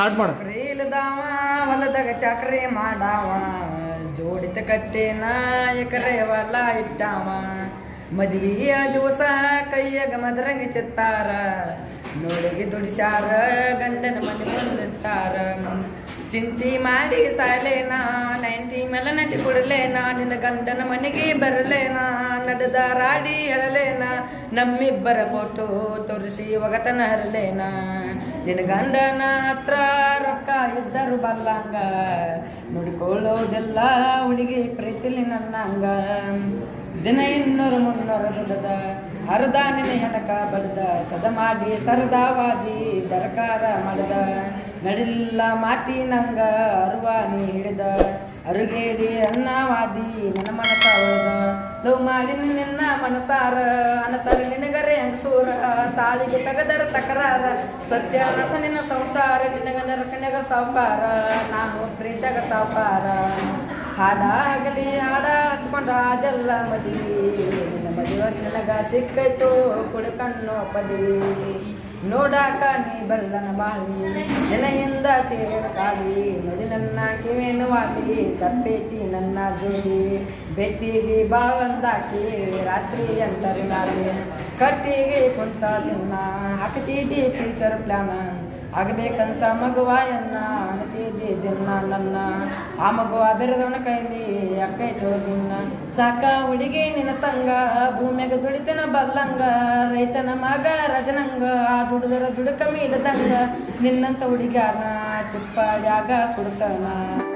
start ಮಾಡು ಇಲ್ಲದಾವ ಹೊಲದಾಗ ಚಾಕ್ರಿ ಮಾಡಾವ ಜೋಡಿತ ಕಟ್ಟೆನ ಎಕರೆ ಹೊಲ ಇಟ್ಟಾವ ಮದ್ವಿಯ ದಿವಸ ಕೈಯಾಗ ಮದರಂಗಿ ಚಿತ್ತಾರ ನೋಡಿಗೆ ದುಡಿಸ್ಯಾರ ಗಂಡನ ಮನೆ ಬಂದಿರ್ತಾರ ಚಿಂತಿ ಮಾಡಿ ಸಾಲೇನ ನೈಂಟಿ ಮೇಲೆ ನಟಿ ಕೊಡಲೇನ ನಿನ್ನ ಗಂಡನ ಮನೆಗೆ ಬರಲೇನ ನಡೆದ ರಾಡಿ ಹೇಳಲೇನ ನಮ್ಮಿಬ್ಬರ ಫೋಟೋ ತೋರಿಸಿ ಒಗತನ ಹರಲೇನ ನಿನ್ನ ಗಂಡನ ಹತ್ರ ರೊಕ್ಕ ಇದ್ದರು ಬಲ್ಲಂಗ ನೋಡಿಕೊಳ್ಳೋದೆಲ್ಲ ಹುಡುಗಿ ಪ್ರೀತಿಲಿ ನನ್ನಂಗ ದಿನ ಇನ್ನೂರು ಮುನ್ನೂರು ದುಡ್ಡದ ಅರ್ಧ ನಿನ್ನ ಹೆಣಕ ಬಡ್ದ ಸದ ಮಾಡಿ ಸರದಾವಾದಿ ದರಕಾರ ಮಾಡದ ನಡಿಲ್ಲ ಮಾತಿ ನಂಗ ಅರುವ ನೀ ಹಿಡಿದ ಅರುಗೇಡಿ ಅನ್ನವಾದಿ ನನ್ನ ಮನಸ ಹೊಡೆದ ಲವ್ ಮಾಡಿ ನಿನ್ನ ಮನಸಾರ ಅನತರ ನಿನಗರೆ ಹೆಂಗಸೂರ ತಾಳಿಗೆ ತಗದರ ತಕರಾರ ಸತ್ಯ ನಸ ನಿನ್ನ ಸಂಸಾರ ನಿನಗ ನರಕನ್ಯಾಗ ಸಾವುಕಾರ ನಾನು ಪ್ರೀತಗ ಸಾವುಕಾರ ಹಾಡಾಗಲಿ ಹಾಡ ಹಚ್ಕೊಂಡ ಅದೆಲ್ಲ ಮದ್ವಿ ನಿನ್ನ ಮದುವೆ ನನಗ ಸಿಕ್ಕೈತು ಕುಡ್ಕಣ್ಣು ಪದವಿ ನೋಡಾಕ ನೀ ಬಲ್ಲನ ಬಾಳಿ ನೆನೆಯಿಂದ ತೀರಿನ ಕಾಳಿ ನೋಡಿ ನನ್ನ ಕಿವೇನು ವಾಲಿ ತಪ್ಪೇತಿ ನನ್ನ ಜೋಡಿ ಬೆಟ್ಟಿಗೆ ಬಾವಂದಾಕಿ ರಾತ್ರಿ ಅಂತರಿ ನಾಳಿ ಕಟ್ಟಿಗೆ ಕುಂತ ದಿನ ಹಾಕ್ತಿದ್ದಿ ಫ್ಯೂಚರ್ ಪ್ಲಾನ್ ಆಗಬೇಕಂತ ಮಗುವಾಯನ್ನ ಅಣತಿದ್ದಿ ದಿನ ನನ್ನ ಆ ಮಗುವ ಬೆರೆದವನ ಕೈಲಿ ಅಕ್ಕೈತೋ ದಿನ ಸಾಕ ಹುಡುಗಿ ನಿನ್ನ ಸಂಗ ಭೂಮ್ಯಾಗ ದುಡಿತನ ಬಲ್ಲಂಗ ರೈತನ ಮಗ ರಜನಂಗ ಆ ದುಡಿದರ ದುಡುಕ ಮೀಡದಂಗ ನಿನ್ನಂತ ಹುಡುಗ್ಯಾನ ಚಿಪ್ಪಾಡ್ಯಾಗ ಸುಡ್ತಾನ